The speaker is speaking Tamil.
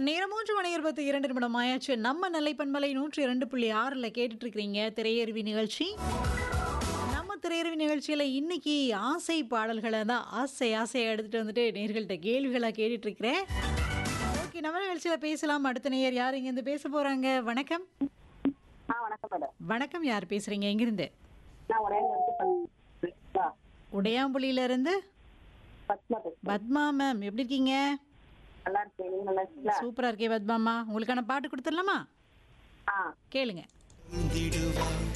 நேரம் மூன்று மணி இருபத்தி இரண்டு நிமிடம் ஆயாச்சு நம்ம நிலைப்பன்மலை நூற்றி இரண்டு புள்ளி ஆறில் கேட்டுட்டு இருக்கிறீங்க திரையருவி நிகழ்ச்சி நம்ம திரையருவி நிகழ்ச்சியில் இன்னைக்கு ஆசை பாடல்களை தான் ஆசை ஆசையை எடுத்துட்டு வந்துட்டு நேர்கள்ட்ட கேள்விகளாக கேட்டுட்டு இருக்கிறேன் ஓகே நம்ம நிகழ்ச்சியில் பேசலாம் அடுத்த நேயர் யார் இங்கேருந்து பேச போகிறாங்க வணக்கம் ஆ வணக்கம் மேடம் வணக்கம் யார் பேசுகிறீங்க எங்கிருந்து நான் உடையாந்து பத்மா உடையாம்புலியிலேருந்து பத்மா பேசுறேன் பத்மா மேம் எப்படி இருக்கீங்க நல்லா இருக்கேன் நீங்க நல்லா இருக்கீங்களா சூப்பராக இருக்கே பத்மாம்மா உங்களுக்கான பாட்டு கொடுத்துடலாமா ஆ கேளுங்க திடுவான்